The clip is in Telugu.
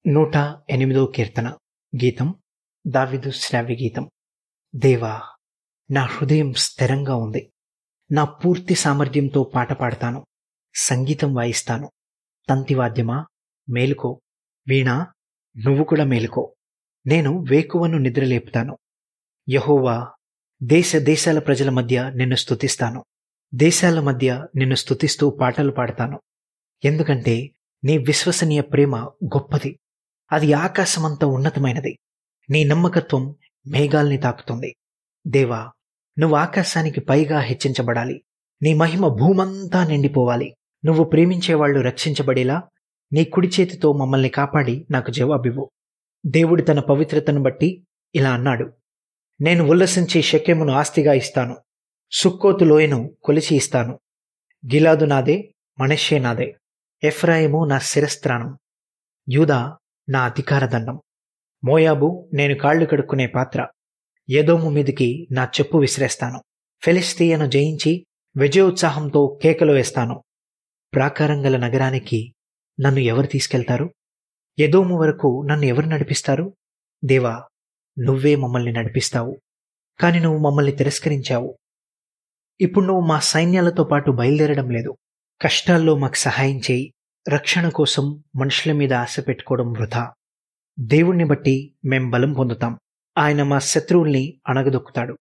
నూట ఎనిమిదో కీర్తన గీతం దావిదు శ్రావ్య గీతం దేవా నా హృదయం స్థిరంగా ఉంది నా పూర్తి సామర్థ్యంతో పాట పాడతాను సంగీతం వాయిస్తాను తంతివాద్యమా మేలుకో వీణా నువ్వు కూడా మేలుకో నేను వేకువను నిద్రలేపుతాను యహోవా దేశ దేశాల ప్రజల మధ్య నిన్ను స్తుతిస్తాను దేశాల మధ్య నిన్ను స్తుతిస్తూ పాటలు పాడతాను ఎందుకంటే నీ విశ్వసనీయ ప్రేమ గొప్పది అది ఆకాశమంత ఉన్నతమైనది నీ నమ్మకత్వం మేఘాల్ని తాకుతుంది దేవా నువ్వు ఆకాశానికి పైగా హెచ్చించబడాలి నీ మహిమ భూమంతా నిండిపోవాలి నువ్వు ప్రేమించేవాళ్లు రక్షించబడేలా నీ కుడి చేతితో మమ్మల్ని కాపాడి నాకు జవాబివ్వు దేవుడి తన పవిత్రతను బట్టి ఇలా అన్నాడు నేను ఉల్లసించి షకెమును ఆస్తిగా ఇస్తాను సుక్కోతు లోయను కొలిచి ఇస్తాను గిలాదు నాదే మనష్యే నాదే ఎఫ్రాయిము నా శిరస్త్రాణం యూదా నా అధికార దండం మోయాబు నేను కాళ్లు కడుక్కునే పాత్ర ఏదోము మీదికి నా చెప్పు విసిరేస్తాను ఫెలిస్తీయను జయించి విజయోత్సాహంతో కేకలు వేస్తాను ప్రాకారం గల నగరానికి నన్ను ఎవరు తీసుకెళ్తారు ఎదోము వరకు నన్ను ఎవరు నడిపిస్తారు దేవా నువ్వే మమ్మల్ని నడిపిస్తావు కాని నువ్వు మమ్మల్ని తిరస్కరించావు ఇప్పుడు నువ్వు మా సైన్యాలతో పాటు బయలుదేరడం లేదు కష్టాల్లో మాకు సహాయం చేయి రక్షణ కోసం మనుషుల మీద ఆశ పెట్టుకోవడం వృధా దేవుణ్ణి బట్టి మేం బలం పొందుతాం ఆయన మా శత్రువుల్ని అణగదొక్కుతాడు